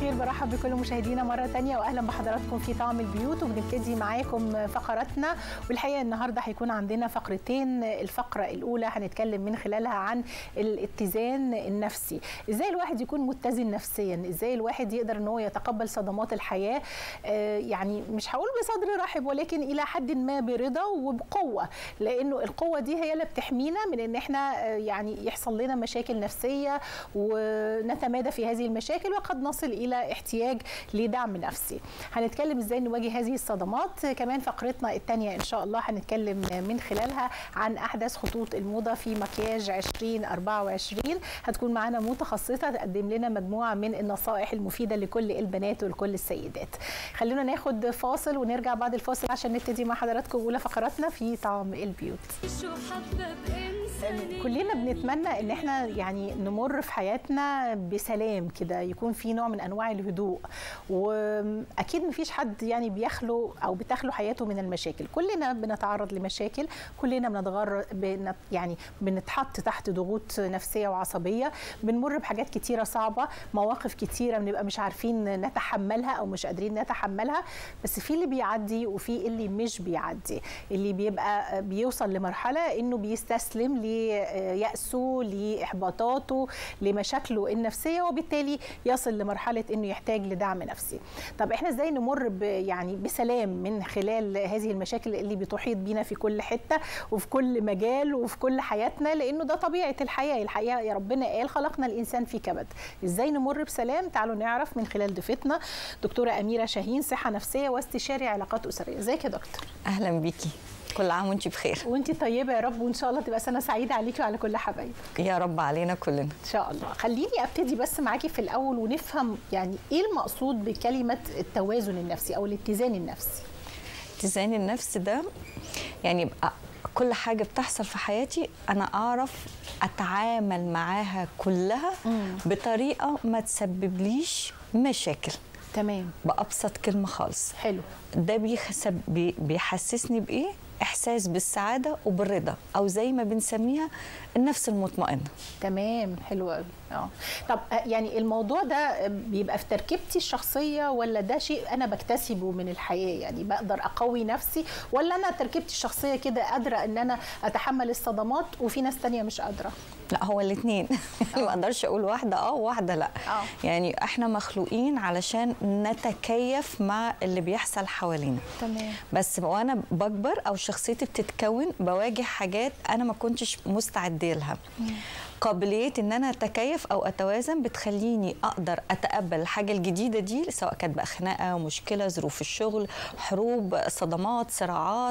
الخير برحب بكل مشاهدينا مرة تانية وأهلا بحضراتكم في طعم البيوت وبنبتدي معاكم فقراتنا والحقيقة النهاردة هيكون عندنا فقرتين الفقرة الأولى هنتكلم من خلالها عن الاتزان النفسي إزاي الواحد يكون متزن نفسيا إزاي الواحد يقدر أن هو يتقبل صدمات الحياة يعني مش هقول بصدر رحب ولكن إلى حد ما برضا وبقوة لأنه القوة دي هي اللي بتحمينا من أن احنا يعني يحصل لنا مشاكل نفسية ونتمادى في هذه المشاكل وقد نصل الى احتياج لدعم نفسي هنتكلم ازاي نواجه هذه الصدمات كمان فقرتنا الثانيه ان شاء الله هنتكلم من خلالها عن احدث خطوط الموضه في مكياج 2024 هتكون معانا متخصصه تقدم لنا مجموعه من النصائح المفيده لكل البنات ولكل السيدات خلونا ناخد فاصل ونرجع بعد الفاصل عشان نبتدي مع حضراتكم اولى فقراتنا في طعم البيوت كلنا بنتمنى ان احنا يعني نمر في حياتنا بسلام كده يكون في نوع من انواع الهدوء واكيد مفيش حد يعني بيخلو او بتخلو حياته من المشاكل كلنا بنتعرض لمشاكل كلنا بنتغر بنت يعني بنتحط تحت ضغوط نفسيه وعصبيه بنمر بحاجات كتيره صعبه مواقف كتيره بنبقى مش عارفين نتحملها او مش قادرين نتحملها بس في اللي بيعدي وفي اللي مش بيعدي اللي بيبقى بيوصل لمرحله انه بيستسلم ليأسه لاحباطاته لمشاكله النفسيه وبالتالي يصل لمرحله انه يحتاج لدعم نفسي طب احنا ازاي نمر ب يعني بسلام من خلال هذه المشاكل اللي بتحيط بينا في كل حته وفي كل مجال وفي كل حياتنا لانه ده طبيعه الحياه الحقيقه يا ربنا قال خلقنا الانسان في كبد ازاي نمر بسلام تعالوا نعرف من خلال ضيفتنا دكتوره اميره شاهين صحه نفسيه واستشاري علاقات اسريه ازيك يا دكتور اهلا بيكي كل عام وانت بخير وانت طيبه يا رب وان شاء الله تبقى سنه سعيده عليكي وعلى كل حبايبك يا رب علينا كلنا ان شاء الله خليني ابتدي بس معاكي في الاول ونفهم يعني ايه المقصود بكلمه التوازن النفسي او الاتزان النفسي اتزان النفس ده يعني يبقى كل حاجه بتحصل في حياتي انا اعرف اتعامل معاها كلها مم. بطريقه ما تسببليش مشاكل تمام بابسط كلمه خالص حلو ده بيحسب بيحسسني بايه احساس بالسعاده وبالرضا او زي ما بنسميها النفس المطمئنه تمام حلو قوي اه طب يعني الموضوع ده بيبقى في تركيبتي الشخصيه ولا ده شيء انا بكتسبه من الحياه يعني بقدر اقوي نفسي ولا انا تركيبتي الشخصيه كده قادره ان انا اتحمل الصدمات وفي ناس تانية مش قادره لا هو الاثنين ما اقدرش اقول واحده اه وواحده لا أوه. يعني احنا مخلوقين علشان نتكيف مع اللي بيحصل حوالينا تمام بس وانا بكبر او شخصيتي بتتكون بواجه حاجات انا ما كنتش مستعده لها قابليه ان انا اتكيف او اتوازن بتخليني اقدر اتقبل الحاجه الجديده دي سواء كانت بقى خناقه مشكله ظروف الشغل حروب صدمات صراعات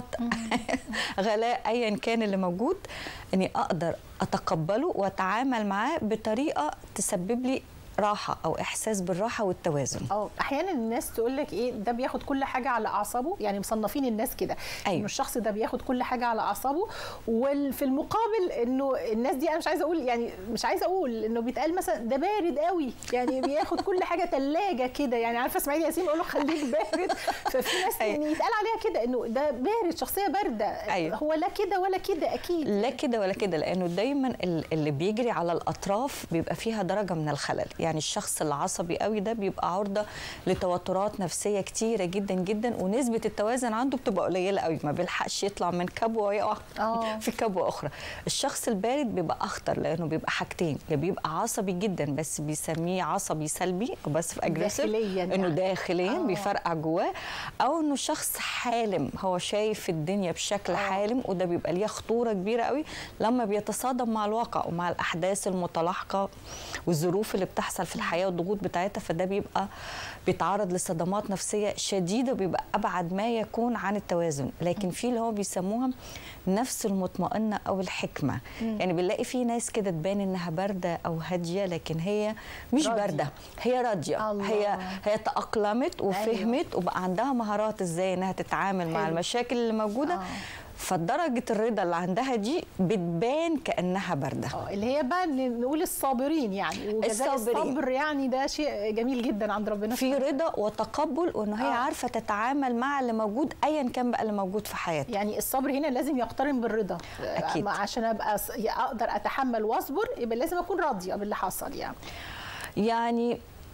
غلاء ايا كان اللي موجود اني اقدر اتقبله واتعامل معاه بطريقه تسبب لي راحه او احساس بالراحه والتوازن اه احيانا الناس تقول لك ايه ده بياخد كل حاجه على اعصابه يعني مصنفين الناس كده أيوة. انه الشخص ده بياخد كل حاجه على اعصابه وفي المقابل انه الناس دي انا مش عايزه اقول يعني مش عايزه اقول انه بيتقال مثلا ده بارد قوي يعني بياخد كل حاجه ثلاجه كده يعني عارفه اسماعيل ياسين بيقول له خليك بارد ففي ناس أيوة. يعني يتقال عليها كده انه ده بارد شخصيه بارده أيوة. هو لا كده ولا كده اكيد لا كده ولا كده لانه دايما اللي بيجري على الاطراف بيبقى فيها درجه من الخلل يعني الشخص اللي عصبي قوي ده بيبقى عرضه لتوترات نفسيه كتيره جدا جدا ونسبه التوازن عنده بتبقى قليله قوي ما بيلحقش يطلع من كبوه ويقع في كبوه اخرى الشخص البارد بيبقى اخطر لانه بيبقى حاجتين يا بيبقى عصبي جدا بس بيسميه عصبي سلبي او بس في اجريسيف انه داخليا آه. بيفرقع جواه او انه شخص حالم هو شايف الدنيا بشكل آه. حالم وده بيبقى ليه خطوره كبيره قوي لما بيتصادم مع الواقع ومع الاحداث المتلاحقه والظروف اللي بتحصل في الحياه والضغوط بتاعتها فده بيبقى بيتعرض لصدمات نفسيه شديده وبيبقى ابعد ما يكون عن التوازن لكن في اللي هو بيسموها نفس المطمئنه او الحكمه مم. يعني بنلاقي في ناس كده تبان انها بارده او هاديه لكن هي مش راضية. بارده هي راضيه الله. هي هي تاقلمت وفهمت وبقى عندها مهارات ازاي انها تتعامل مع حلو. المشاكل اللي موجوده آه. فدرجه الرضا اللي عندها دي بتبان كانها بارده اه اللي هي بقى ن- نقول الصابرين يعني وجزاء الصابرين. الصبر يعني ده شيء جميل جدا عند ربنا في رضا وتقبل وان هي آه. عارفه تتعامل مع اللي موجود ايا كان بقى اللي موجود في حياتها يعني الصبر هنا لازم يقترن بالرضا أكيد. ما- عشان ابقى ص- اقدر اتحمل واصبر يبقى لازم اكون راضيه باللي حصل يعني يعني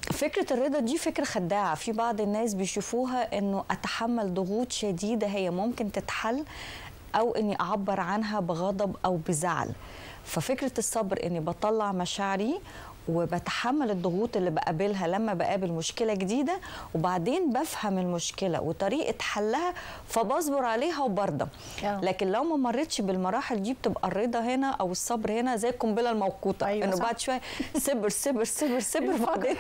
فكرة الرضا دي فكرة خداعة في بعض الناس بيشوفوها انه اتحمل ضغوط شديدة هي ممكن تتحل او اني اعبر عنها بغضب او بزعل ففكرة الصبر اني بطلع مشاعري وبتحمل الضغوط اللي بقابلها لما بقابل مشكلة جديدة وبعدين بفهم المشكلة وطريقة حلها فبصبر عليها وبرضى آه. لكن لو ما مرتش بالمراحل دي بتبقى الرضا هنا او الصبر هنا زي القنبله الموقوته أيوة انه صح. بعد شويه سبر سبر سبر سبر وبعدين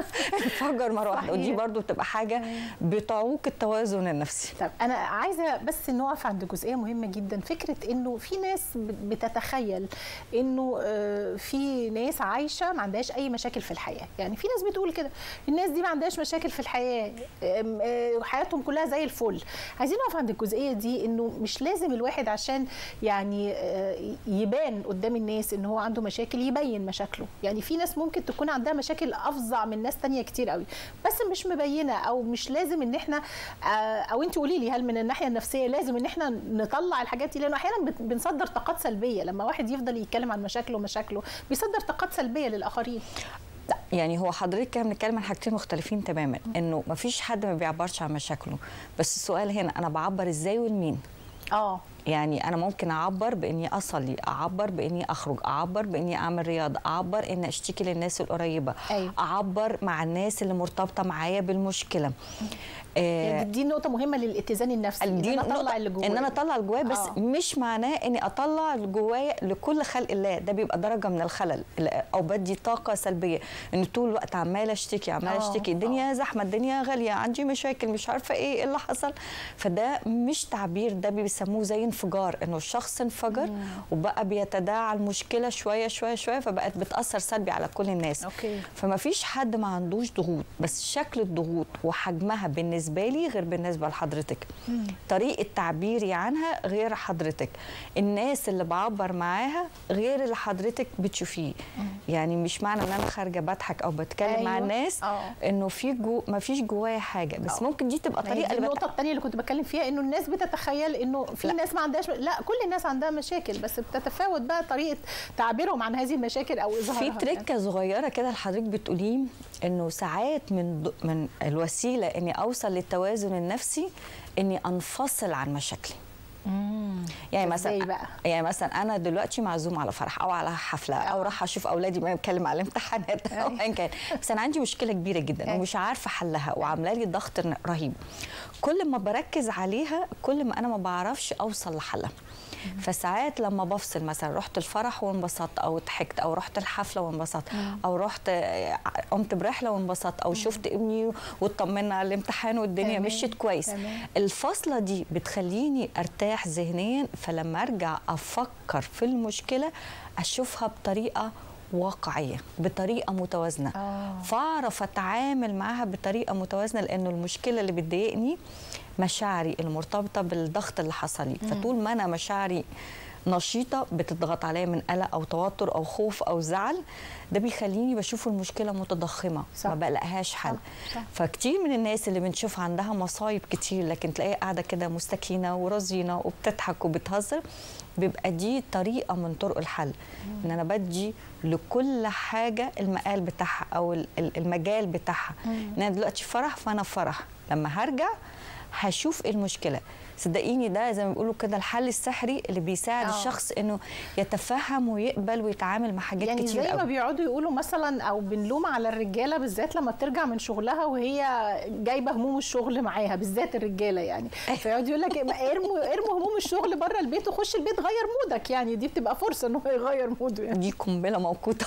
انفجر مره واحده ودي صحيح. برضو بتبقى حاجه بتعوق التوازن النفسي طب انا عايزه بس نقف عند جزئيه مهمه جدا فكره انه في ناس ب- بتتخيل انه آه، في ناس عايشه ما عندهاش اي مشاكل في الحياه يعني في ناس بتقول كده الناس دي ما عندهاش مشاكل في الحياه آم، آه، حياتهم كلها زي الفل عايزين نقف عند الجزئيه دي انه مش لازم الواحد عشان يعني آه، يبان قدام الناس ان هو عنده مشاكل يبين مشاكله يعني في ناس ممكن تكون عندها مشاكل افظع من ناس تانية كتير قوي بس مش مبينه او مش لازم ان احنا آه، او انت قولي لي هل من الناحيه النفسيه لازم ان احنا نطلع الحاجات دي لانه احيانا بت- بنصدر طاقات سلبيه لما واحد يفضل يتكلم عن مشاكله ومشاكله بيصدر طاقات سلبيه للاخرين لا يعني هو حضرتك كده بنتكلم عن حاجتين مختلفين تماما انه ما فيش حد ما بيعبرش عن مشاكله بس السؤال هنا انا بعبر ازاي والمين اه يعني انا ممكن اعبر باني اصلي اعبر باني اخرج اعبر باني اعمل رياضه اعبر اني اشتكي للناس القريبه أيوة. اعبر مع الناس اللي مرتبطه معايا بالمشكله يعني دي نقطه مهمه للاتزان النفسي ان دي انا نقطة اطلع اللي جوايا ان انا اطلع اللي جوايا بس آه. آه. مش معناه اني اطلع اللي جوايا لكل خلق الله ده بيبقى درجه من الخلل او بدي طاقه سلبيه ان طول الوقت عماله اشتكي عماله آه، اشتكي الدنيا زحمه الدنيا غاليه عندي مشاكل مش عارفه ايه ايه اللي حصل فده مش تعبير ده بيسموه زي انفجار انه الشخص انفجر وبقى بيتداعى المشكله شويه شويه شويه فبقت بتاثر سلبي على كل الناس أوكي. فما فيش حد ما عندوش ضغوط بس شكل الضغوط وحجمها بالنسبه لي غير بالنسبه لحضرتك طريقه تعبيري عنها غير حضرتك الناس اللي بعبر معاها غير اللي حضرتك بتشوفيه يعني مش معنى ان انا خارجه بضحك او بتكلم أيوة. مع أيوة. الناس آه. انه في جو ما فيش جوايا حاجه بس آه. ممكن دي تبقى ما هي طريقه دي اللي النقطة الثانية اللي كنت بتكلم فيها انه الناس بتتخيل انه في لا. ناس ما عندهاش لا كل الناس عندها مشاكل بس بتتفاوت بقى طريقة تعبيرهم عن هذه المشاكل او في اظهارها تركه صغيره كده لحضرتك بتقوليه انه ساعات من ض- من الوسيله اني اوصل للتوازن النفسي اني انفصل عن مشاكلي يعني إزاي مثلا بقى؟ يعني مثلا انا دلوقتي معزوم على فرح او على حفله او راح اشوف اولادي ما بتكلم على الامتحانات او ايا كان بس انا عندي مشكله كبيره جدا أيوة. ومش عارفه حلها وعامله لي ضغط رهيب كل ما بركز عليها كل ما انا ما بعرفش اوصل لحلها فساعات لما بفصل مثلا رحت الفرح وانبسطت او ضحكت او رحت الحفله وانبسطت او رحت آه، قمت برحله وانبسطت او شفت ابني واطمنا على الامتحان والدنيا تمام. مشيت كويس تمام. الفاصله دي بتخليني ارتاح ذهنيا فلما ارجع افكر في المشكله اشوفها بطريقه واقعيه بطريقه متوازنه آه. فاعرف اتعامل معاها بطريقه متوازنه لانه المشكله اللي بتضايقني مشاعري المرتبطه بالضغط اللي حصل لي فطول ما انا مشاعري نشيطه بتضغط عليا من قلق او توتر او خوف او زعل ده بيخليني بشوف المشكله متضخمه صح. ما بلاقيهاش حل صح، صح. فكتير من الناس اللي بنشوف عندها مصايب كتير لكن تلاقيها قاعده كده مستكينه ورزينه وبتضحك وبتهزر بيبقى دي طريقه من طرق الحل ان انا بدي لكل حاجه المقال بتاعها او ال- ال- المجال بتاعها ان انا دلوقتي في فرح فانا في فرح لما هرجع هشوف ايه المشكله صدقيني ده زي ما بيقولوا كده الحل السحري اللي بيساعد آه. الشخص انه يتفهم ويقبل ويتعامل مع حاجات يعني كتير زي ما قوي بيقعدوا يقولوا مثلا او بنلوم على الرجاله بالذات لما بترجع من شغلها وهي جايبه هموم الشغل معاها بالذات الرجاله يعني فيقعد يقول لك ارموا ارموا هموم الشغل بره البيت وخش البيت غير مودك يعني دي بتبقى فرصه ان هو يغير موده يعني دي قنبله موقوته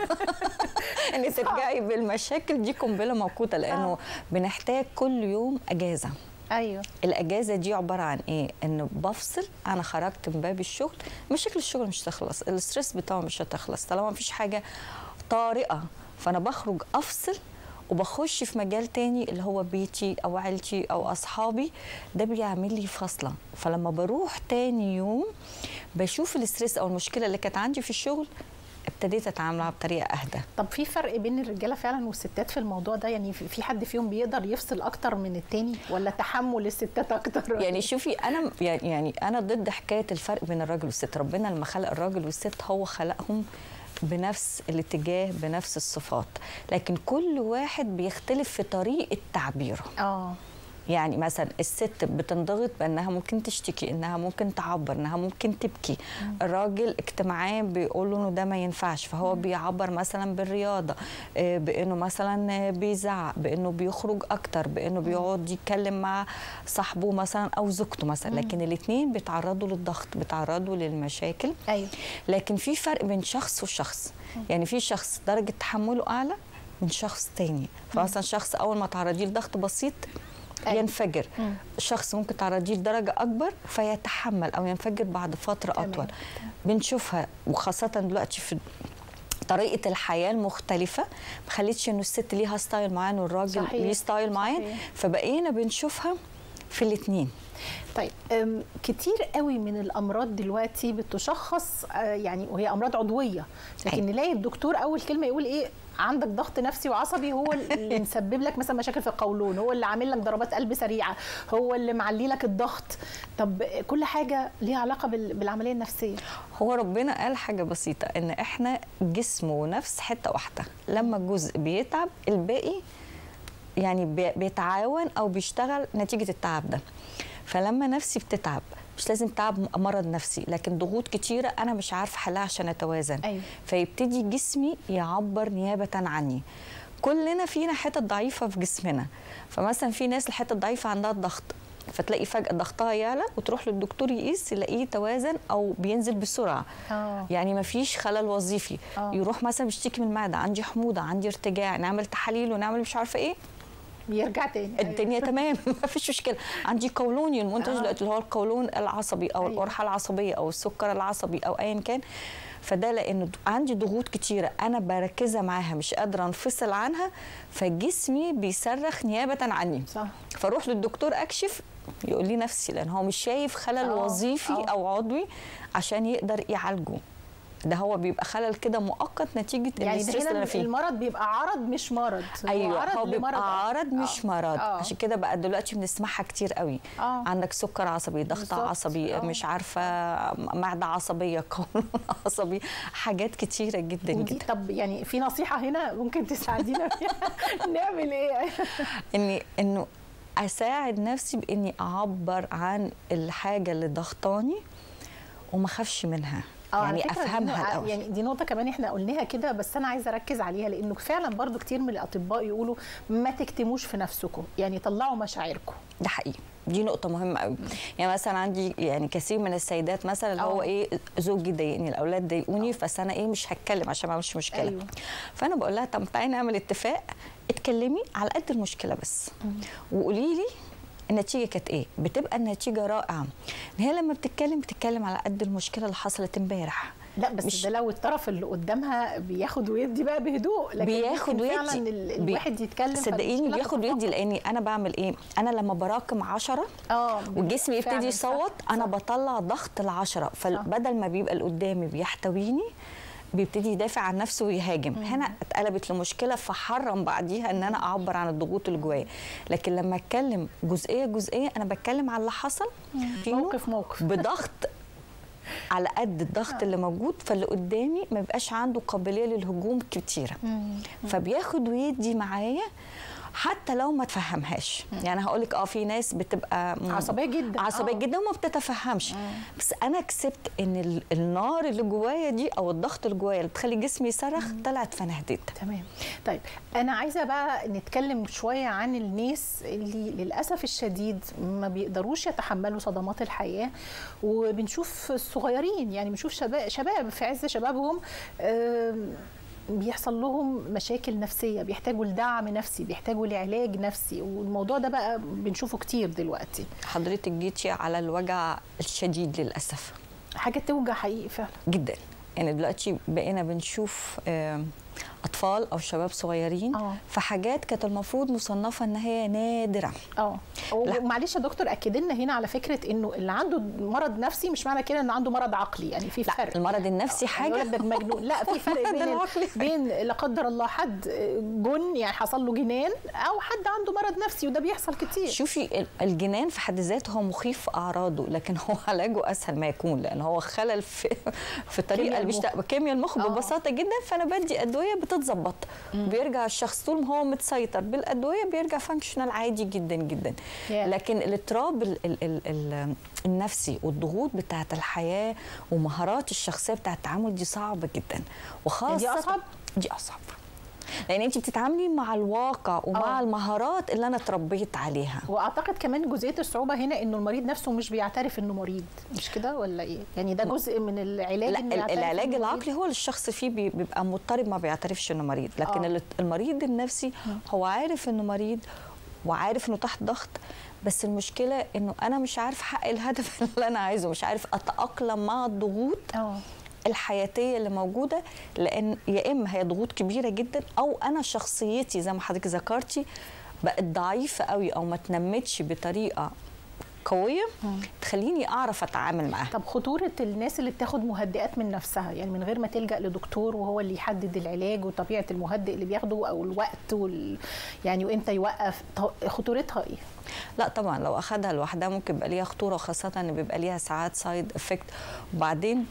ان ترجعي بالمشاكل دي قنبله موقوته لانه آه. بنحتاج كل يوم اجازه ايوه الاجازه دي عباره عن ايه انه بفصل انا خرجت من باب الشغل مشاكل الشغل مش هتخلص الاسترس بتاعه مش هتخلص طالما مفيش حاجه طارئه فانا بخرج افصل وبخش في مجال تاني اللي هو بيتي او عيلتي او اصحابي ده بيعمل لي فاصله فلما بروح تاني يوم بشوف الاسترس او المشكله اللي كانت عندي في الشغل ابتديت اتعامل معاها بطريقه اهدى طب في فرق بين الرجاله فعلا والستات في الموضوع ده يعني في في حد فيهم بيقدر يفصل اكتر من التاني ولا تحمل الستات اكتر يعني شوفي انا يعني يعني انا ضد حكايه الفرق بين الراجل والست ربنا لما خلق الراجل والست هو خلقهم بنفس الاتجاه بنفس الصفات لكن كل واحد بيختلف في طريقه تعبيره اه يعني مثلا الست بتنضغط بانها ممكن تشتكي انها ممكن تعبر انها ممكن تبكي الراجل اجتماعيا بيقول له انه ده ما ينفعش فهو بيعبر مثلا بالرياضه آه، بانه مثلا آه، بيزعق بانه بيخرج اكتر بانه بيقعد يتكلم مع صاحبه مثلا او زوجته مثلا لكن الاثنين بيتعرضوا للضغط بيتعرضوا للمشاكل ايوه لكن في فرق بين شخص وشخص يعني في شخص درجه تحمله اعلى من شخص تاني فمثلا شخص اول ما تعرضيه لضغط بسيط أيوة. ينفجر مم. شخص ممكن تعرضيه لدرجه اكبر فيتحمل او ينفجر بعد فتره تمام. اطول بنشوفها وخاصه دلوقتي في طريقه الحياه المختلفه ما خلتش انه الست ليها ستايل معين والراجل صحيح. ليه ستايل معين صحيح. فبقينا بنشوفها في الاثنين طيب أم، كتير قوي من الامراض دلوقتي بتشخص آه، يعني وهي امراض عضويه لكن أيوة. نلاقي الدكتور اول كلمه يقول ايه عندك ضغط نفسي وعصبي هو اللي مسبب لك مثلا مشاكل في القولون هو اللي عامل لك ضربات قلب سريعه هو اللي معلي لك الضغط طب كل حاجه ليها علاقه بال- بالعمليه النفسيه هو ربنا قال حاجة بسيطة إن إحنا جسم ونفس حتة واحدة لما الجزء بيتعب الباقي يعني بي- بيتعاون أو بيشتغل نتيجة التعب ده فلما نفسي بتتعب مش لازم تعب مرض نفسي لكن ضغوط كتيرة أنا مش عارفة أحلها عشان أتوازن أيوة. فيبتدي جسمي يعبر نيابة عني كلنا فينا حتت ضعيفة في جسمنا فمثلا في ناس الحتة الضعيفة عندها الضغط فتلاقي فجأة ضغطها يعلى وتروح للدكتور يقيس يلاقيه توازن أو بينزل بسرعة اه يعني ما فيش خلل وظيفي آه. يروح مثلا بيشتكي من المعده عندي حموضه عندي ارتجاع نعمل تحاليل ونعمل مش عارفه ايه بيرجع تاني الدنيا تمام ما فيش مشكله عندي قولوني المنتج آه. دلوقتي اللي هو القولون العصبي او أيوة. القرحه العصبيه او السكر العصبي او ايا كان فده لان عندي ضغوط كتيره انا بركزها معاها مش قادره انفصل عنها فجسمي بيصرخ نيابه عني صح فاروح للدكتور اكشف يقول لي نفسي لان هو مش شايف خلل آه، وظيفي آه. او عضوي عشان يقدر يعالجه ده هو بيبقى خلل كده مؤقت نتيجه يعني الاسترس ده اللي انا هنا فيه المرض بيبقى عرض مش مرض ايوه عرض هو لمرض بيبقى آخر. عرض مش آه. مرض آه. عشان كده بقى دلوقتي بنسمعها كتير قوي آه. عندك سكر عصبي ضغط بالظبط. عصبي آه. مش عارفه معده عصبيه قولون عصبي حاجات كتيره جدا ودي جدا طب يعني في نصيحه هنا ممكن تساعدينا فيها نعمل ايه اني انه اساعد نفسي باني اعبر عن الحاجه اللي ضغطاني وما اخافش منها آه، على يعني فكرة دي افهمها نوع- الاول يعني دي نقطه كمان احنا قلناها كده بس انا عايزه اركز عليها لانه فعلا برضو كتير من الاطباء يقولوا ما تكتموش في نفسكم يعني طلعوا مشاعركم ده حقيقي دي نقطة مهمة قوي يعني مثلا عندي يعني كثير من السيدات مثلا اللي هو آه. ايه زوجي ضايقني الاولاد ضايقوني بس انا ايه مش هتكلم عشان ما اعملش مشكلة أيوة. فانا بقول لها طب تعالي نعمل اتفاق اتكلمي على قد المشكلة بس وقولي لي النتيجة كانت ايه؟ بتبقى النتيجة رائعة ان هي لما بتتكلم بتتكلم على قد المشكلة اللي حصلت امبارح لا بس مش- ده لو الطرف اللي قدامها بياخد ويدي بقى بهدوء لكن بياخد ممكن ويدي فعلا ال- بي- الواحد يتكلم صدقيني فالمشكلة بياخد ويدي تتفاقم. لاني انا بعمل ايه؟ انا لما براكم عشرة اه والجسم يبتدي فعلاً، يصوت صح، انا صح. بطلع ضغط العشرة فبدل ما بيبقى اللي قدامي بيحتويني بيبتدي يدافع عن نفسه ويهاجم هنا اتقلبت لمشكله فحرم بعديها ان انا اعبر عن الضغوط اللي جوايا لكن لما اتكلم جزئيه جزئيه انا بتكلم على اللي حصل فيه موقف موقف بضغط على قد الضغط اللي موجود فاللي قدامي ما بيبقاش عنده قابليه للهجوم كتيره فبياخد ويدي معايا حتى لو ما تفهمهاش يعني هقول لك اه في ناس بتبقى م- عصبية جدا. عصبيه آه. جدا وما بتتفهمش بس انا كسبت ان ال- النار اللي جوايا دي او الضغط اللي جوايا اللي بتخلي جسمي يصرخ طلعت فانا هديت تمام طيب انا عايزه بقى نتكلم شويه عن الناس اللي للاسف الشديد ما بيقدروش يتحملوا صدمات الحياه وبنشوف الصغيرين يعني بنشوف شباب شباب في عز شبابهم آم، بيحصل لهم مشاكل نفسيه بيحتاجوا لدعم نفسي بيحتاجوا لعلاج نفسي والموضوع ده بقى بنشوفه كتير دلوقتي حضرتك جيتي على الوجع الشديد للاسف حاجه توجع حقيقي فعلا جدا يعني دلوقتي بقينا بنشوف آم، اطفال او شباب صغيرين آه. في حاجات كانت المفروض مصنفه ان هي نادره اه ومعلش يا دكتور اكد لنا هنا على فكره انه اللي عنده مرض نفسي مش معنى كده انه عنده مرض عقلي يعني في فرق المرض النفسي يعني حاجه يقول لك ده مجنون لا في فرق ده بين العقلي. بين لا قدر الله حد جن يعني حصل له جنان او حد عنده مرض نفسي وده بيحصل كتير شوفي ال- الجنان في حد ذاته هو مخيف في اعراضه لكن هو علاجه اسهل ما يكون لان هو خلل في في كيمياء طريقه المخ. المشت... كيمياء المخ آه. ببساطه جدا فانا بدي ادويه بتتظبط بيرجع الشخص طول ما هو متسيطر بالادويه بيرجع فانكشنال عادي جدا جدا Yeah. لكن الاضطراب ال... ال... ال... ال... النفسي والضغوط بتاعه الحياه ومهارات الشخصيه بتاعه التعامل دي صعبه جدا وخاصه دي أصعب؟ دي اصعب لان انت بتتعاملي مع الواقع ومع آه. المهارات اللي انا اتربيت عليها واعتقد كمان جزئيه الصعوبه هنا انه المريض نفسه مش بيعترف انه مريض مش كده ولا ايه يعني ده جزء من العلاج لا إنه ال- يعترف العلاج إنه مريض؟ العقلي هو اللي الشخص فيه بي- بيبقى مضطرب ما بيعترفش انه مريض لكن آه. ال- المريض النفسي هو عارف انه مريض وعارف انه تحت ضغط بس المشكله انه انا مش عارف احقق الهدف اللي انا عايزه مش عارف اتاقلم مع الضغوط اه الحياتيه اللي موجوده لان يا اما هي ضغوط كبيره جدا او انا شخصيتي زي ما حضرتك ذكرتي بقت ضعيفه قوي او ما تنمتش بطريقه قويه تخليني اعرف اتعامل معاها طب خطورة الناس اللي بتاخد مهدئات من نفسها يعني من غير ما تلجأ لدكتور وهو اللي يحدد العلاج وطبيعة المهدئ اللي بياخده أو الوقت وال... يعني وإمتى يوقف ط- خطورتها إيه؟ لا طبعا لو اخدها لوحدها ممكن يبقى ليها خطوره خاصه ان بيبقى ليها ساعات سايد افكت وبعدين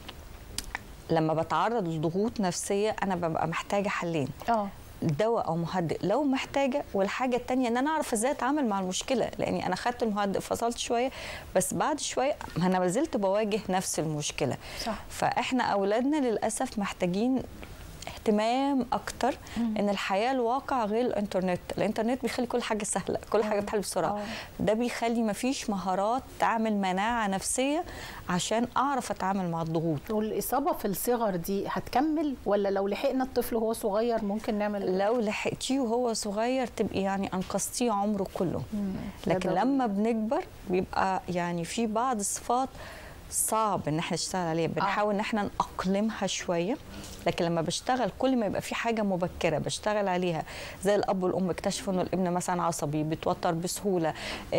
لما بتعرض لضغوط نفسيه انا ببقى محتاجه حلين اه دواء او مهدئ لو محتاجه والحاجه الثانيه ان انا اعرف ازاي اتعامل مع المشكله لاني انا خدت المهدئ فصلت شويه بس بعد شويه ما انا ما زلت بواجه نفس المشكله صح. فاحنا اولادنا للاسف محتاجين اهتمام اكتر ان الحياه الواقع غير الانترنت الانترنت بيخلي كل حاجه سهله كل حاجه بتحل بسرعه آه. ده بيخلي ما فيش مهارات تعمل مناعه نفسيه عشان اعرف اتعامل مع الضغوط والإصابة في الصغر دي هتكمل ولا لو لحقنا الطفل وهو صغير ممكن نعمل لو لحقتيه وهو صغير تبقي يعني انقذتيه عمره كله ده لكن ضروري. لما بنكبر بيبقى يعني في بعض الصفات صعب ان احنا نشتغل عليها بنحاول ان احنا نأقلمها شويه لكن لما بشتغل كل ما يبقى في حاجه مبكره بشتغل عليها زي الاب والام اكتشفوا ان الابن مثلا عصبي بيتوتر بسهوله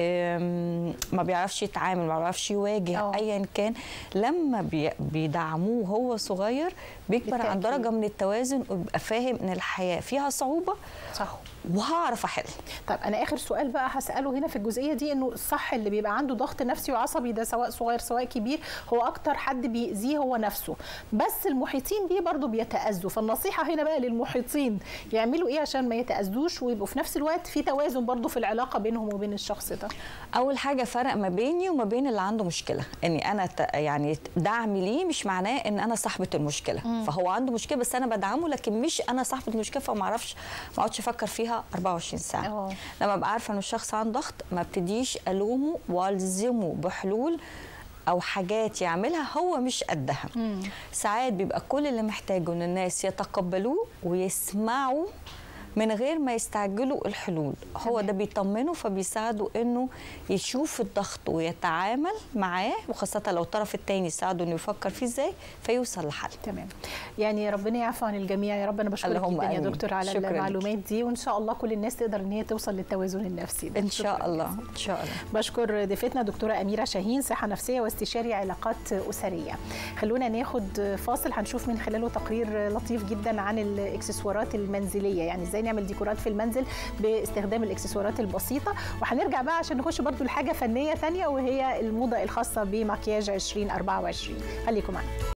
أم، ما بيعرفش يتعامل ما بيعرفش يواجه آه. ايا كان لما بي- بيدعموه وهو صغير بيكبر عن بالتأكيد. درجه من التوازن ويبقى فاهم ان الحياه فيها صعوبه صح وهعرف احل طيب انا اخر سؤال بقى هساله هنا في الجزئيه دي انه الصح اللي بيبقى عنده ضغط نفسي وعصبي ده سواء صغير سواء كبير هو اكتر حد بيأذيه هو نفسه بس المحيطين بيه برضه بيتأذوا فالنصيحه هنا بقى للمحيطين يعملوا ايه عشان ما يتأذوش ويبقوا في نفس الوقت في توازن برضه في العلاقه بينهم وبين الشخص ده اول حاجه فرق ما بيني وما بين اللي عنده مشكله اني انا ت... يعني دعمي ليه مش معناه ان انا صاحبه المشكله مم. فهو عنده مشكله بس انا بدعمه لكن مش انا صاحبه المشكله فما اعرفش ما اقعدش افكر فيها 24 ساعه أوه. لما ابقى عارفه ان الشخص عنده ضغط ما ابتديش الومه والزمه بحلول او حاجات يعملها هو مش قدها ساعات بيبقى كل اللي محتاجه ان الناس يتقبلوه ويسمعوا من غير ما يستعجلوا الحلول هو تمام. ده بيطمنه فبيساعده انه يشوف الضغط ويتعامل معاه وخاصه لو الطرف الثاني ساعده انه يفكر فيه ازاي فيوصل لحل تمام يعني ربنا يعفو عن الجميع يا رب انا بشكرك اللهم جدا يا آمين. دكتور على شكراً لك. المعلومات دي وان شاء الله كل الناس تقدر ان هي توصل للتوازن النفسي ده ان شاء شكراً الله ان شاء الله بشكر ضيفتنا دكتوره اميره شاهين صحه نفسيه واستشاري علاقات اسريه خلونا ناخد فاصل هنشوف من خلاله تقرير لطيف جدا عن الاكسسوارات المنزليه يعني ازاي نعمل ديكورات في المنزل باستخدام الاكسسوارات البسيطه وهنرجع بقى عشان نخش برضو لحاجه فنيه ثانيه وهي الموضه الخاصه بمكياج 2024 خليكم معنا